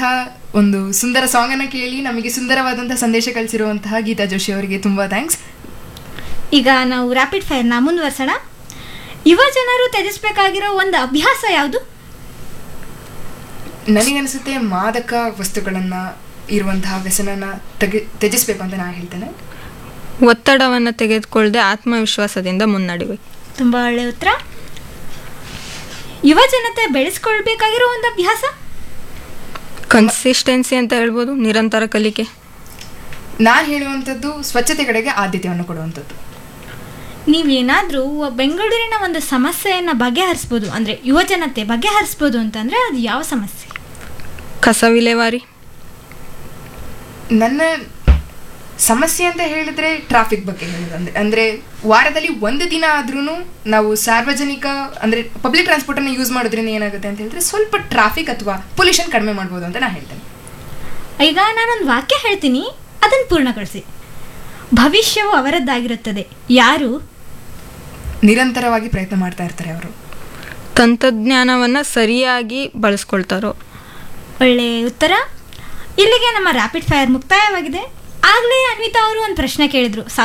ಒಂದು ಸುಂದರ ಸಾಂಗ್ ಅನ್ನ ಕೇಳಿ ನಮಗೆ ಸುಂದರವಾದಂತಹ ಸಂದೇಶ ಕಳಿಸಿರುವಂತಹ ಗೀತಾ ಜೋಶಿ ಅವರಿಗೆ ತುಂಬಾ ಥ್ಯಾಂಕ್ಸ್ ಈಗ ನಾವು ರ್ಯಾಪಿಡ್ ಫೈರ್ನ ಮುಂದುವರ್ಸೋಣ ಯುವ ಜನರು ತ್ಯಜಿಸಬೇಕಾಗಿರೋ ಒಂದು ಅಭ್ಯಾಸ ಯಾವುದು ನನಗನ್ಸುತ್ತೆ ಮಾದಕ ವಸ್ತುಗಳನ್ನ ಇರುವಂತಹ ವ್ಯಸನನ ತೆಗೆ ತ್ಯಜಿಸ್ಬೇಕು ಅಂತ ನಾನು ಹೇಳ್ತೇನೆ ಒತ್ತಡವನ್ನು ತೆಗೆದುಕೊಳ್ಳದೆ ಆತ್ಮವಿಶ್ವಾಸದಿಂದ ಮುನ್ನಡಿಬೇಕು ತುಂಬ ಒಳ್ಳೆಯ ಉತ್ತರ ಯುವ ಜನತೆ ಬೆಳೆಸ್ಕೊಳ್ಬೇಕಾಗಿರೋ ಒಂದು ಅಭ್ಯಾಸ ಕನ್ಸಿಸ್ಟೆನ್ಸಿ ಅಂತ ಹೇಳ್ಬೋದು ನಿರಂತರ ಕಲಿಕೆ ನಾನು ಹೇಳುವಂಥದ್ದು ಸ್ವಚ್ಛತೆ ಕಡೆಗೆ ಆದ್ಯತೆಯನ್ನು ಕೊಡುವಂಥದ್ದು ನೀವೇನಾದರೂ ಬೆಂಗಳೂರಿನ ಒಂದು ಸಮಸ್ಯೆಯನ್ನು ಬಗೆಹರಿಸ್ಬೋದು ಅಂದರೆ ಯುವ ಜನತೆ ಬಗೆಹರಿಸ್ಬೋದು ಅಂತಂದರೆ ಅದು ಯಾವ ಸಮಸ್ಯೆ ಕಸ ವಿಲೇವಾರಿ ನನ್ನ ಸಮಸ್ಯೆ ಅಂತ ಹೇಳಿದ್ರೆ ಟ್ರಾಫಿಕ್ ಬಗ್ಗೆ ಹೇಳೋದಂದ್ರೆ ಅಂದ್ರೆ ವಾರದಲ್ಲಿ ಒಂದು ದಿನ ಆದ್ರೂ ನಾವು ಸಾರ್ವಜನಿಕ ಅಂದ್ರೆ ಪಬ್ಲಿಕ್ ಟ್ರಾನ್ಸ್ಪೋರ್ಟ್ ಅನ್ನು ಯೂಸ್ ಮಾಡೋದ್ರಿಂದ ಏನಾಗುತ್ತೆ ಅಂತ ಹೇಳಿದ್ರೆ ಸ್ವಲ್ಪ ಟ್ರಾಫಿಕ್ ಅಥವಾ ಪೊಲ್ಯೂಷನ್ ಕಡಿಮೆ ಮಾಡ್ಬೋದು ಅಂತ ನಾನು ಹೇಳ್ತೇನೆ ಈಗ ನಾನೊಂದು ವಾಕ್ಯ ಹೇಳ್ತೀನಿ ಅದನ್ನು ಪೂರ್ಣಗೊಳಿಸಿ ಭವಿಷ್ಯವು ಅವರದ್ದಾಗಿರುತ್ತದೆ ಯಾರು ನಿರಂತರವಾಗಿ ಪ್ರಯತ್ನ ಮಾಡ್ತಾ ಇರ್ತಾರೆ ಅವರು ತಂತ್ರಜ್ಞಾನವನ್ನು ಸರಿಯಾಗಿ ಬಳಸ್ಕೊಳ್ತಾರೋ ಒಳ್ಳೆಯ ಉತ್ತರ ಇಲ್ಲಿಗೆ ನಮ್ಮ ರ್ಯಾಪಿಡ್ ಫೈರ್ ಮುಕ್ತಾಯವಾಗಿದೆ ಆಗಲೇ ಅನ್ವಿತಾ ಅವರು ಒಂದು ಪ್ರಶ್ನೆ ಕೇಳಿದ್ರು